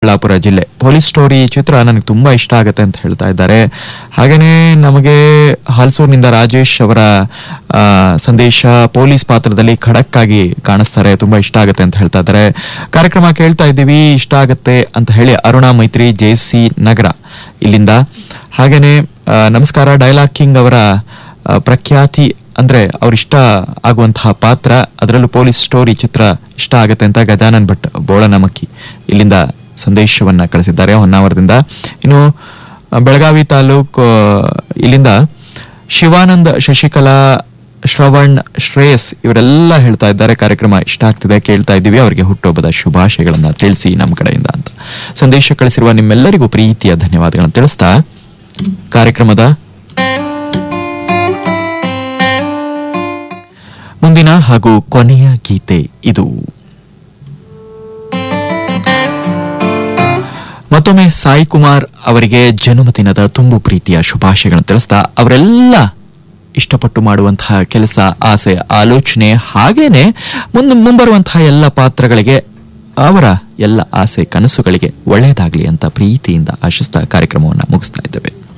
ಚಿಕ್ಕಬಳ್ಳಾಪುರ ಜಿಲ್ಲೆ police story ಚಿತ್ರ ನನಗೆ ತುಂಬಾ ಇಷ್ಟ ಆಗುತ್ತೆ ಅಂತ ಹೇಳ್ತಾ ಇದ್ದಾರೆ ಹಾಗೇನೆ ನಮಗೆ ಹಲ್ಸೂರಿನಿಂದ ರಾಜೇಶ್ ಅವರ ಆ, ಸಂದೇಶ ಪೊಲೀಸ್ ಪಾತ್ರದಲ್ಲಿ ಖಡಕ್ ಆಗಿ ಕಾಣಿಸ್ತಾರೆ ತುಂಬಾ ಇಷ್ಟ ಆಗುತ್ತೆ ಅಂತ ಹೇಳ್ತಾ ಇದ್ದಾರೆ ಕಾರ್ಯಕ್ರಮ ಕೇಳ್ತಾ ಇದ್ದೀವಿ ಇಷ್ಟ ಆಗುತ್ತೆ ಅಂತ ಹೇಳಿ ಅರುಣಾ ಮೈತ್ರಿ ಜೆಸಿ ನಗರ ಇಲ್ಲಿಂದ ಹಾಗೇನೆ ಆ, ನಮಸ್ಕಾರ ಡೈಲಾಗ್ ಕಿಂಗ್ ಅವರ ಆ, ಪ್ರಖ್ಯಾತಿ ಅಂದ್ರೆ ಅವ್ರಿಷ್ಟ ಆಗುವಂತಹ ಪಾತ್ರ ಅದರಲ್ಲೂ ಪೊಲೀಸ್ ಸ್ಟೋರಿ ಚಿತ್ರ ಇಷ್ಟ ಆಗುತ್ತೆ ಅಂತ ಗಜಾನನ್ ಭಟ್ ಬೋಳನಮಕ್ಕಿ ಇಲ್ಲಿಂದ ಸಂದೇಶವನ್ನ ಕಳಿಸಿದ್ದಾರೆ ಹೊನ್ನಾವರದಿಂದ ಇನ್ನು ಆ, ಬೆಳಗಾವಿ ತಾಲೂಕು ಆ, ಇಲ್ಲಿಂದ ಶಿವಾನಂದ್ ಶಶಿಕಲಾ ಶ್ರವಣ್ ಶ್ರೇಯಸ್ ಇವರೆಲ್ಲ ಹೇಳ್ತಾ ಇದ್ದಾರೆ ಕಾರ್ಯಕ್ರಮ ಇಷ್ಟ ಆಗ್ತಿದೆ ಕೇಳ್ತಾ ಇದ್ದೀವಿ ಅವರಿಗೆ ಹುಟ್ಟುಹಬ್ಬದ ಶುಭಾಶಯಗಳನ್ನ ತಿಳಿಸಿ ನಮ್ಮ ಕಡೆಯಿಂದ ಅಂತ ಸಂದೇಶ ಕಳಿಸಿರುವ ನಿಮ್ಮೆಲ್ಲರಿಗೂ ಪ್ರೀತಿಯ ಧನ್ಯವಾದಗಳನ್ನು ತಿಳಿಸ್ತಾ ಕಾರ್ಯಕ್ರಮದ ಮುಂದಿನ ಹಾಗೂ ಕೊನೆಯ ಗೀತೆ ಇದು ಮತ್ತೊಮ್ಮೆ ಸಾಯಿ ಕುಮಾರ್ ಅವರಿಗೆ ಜನ್ಮದಿನದ ತುಂಬು ಪ್ರೀತಿಯ ಶುಭಾಶಯಗಳನ್ನು ತಿಳಿಸ್ತಾ ಅವರೆಲ್ಲ ಇಷ್ಟಪಟ್ಟು ಮಾಡುವಂತಹ ಕೆಲಸ ಆಸೆ ಆಲೋಚನೆ ಹಾಗೇನೆ ಮುಂದೆ ಮುಂಬರುವಂತಹ ಎಲ್ಲ ಪಾತ್ರಗಳಿಗೆ ಅವರ ಎಲ್ಲ ಆಸೆ ಕನಸುಗಳಿಗೆ ಒಳ್ಳೆಯದಾಗಲಿ ಅಂತ ಪ್ರೀತಿಯಿಂದ ಆಶಿಸ್ತಾ ಕಾರ್ಯಕ್ರಮವನ್ನು ಮುಗಿಸ್ತಾ ಇದ್ದೇವೆ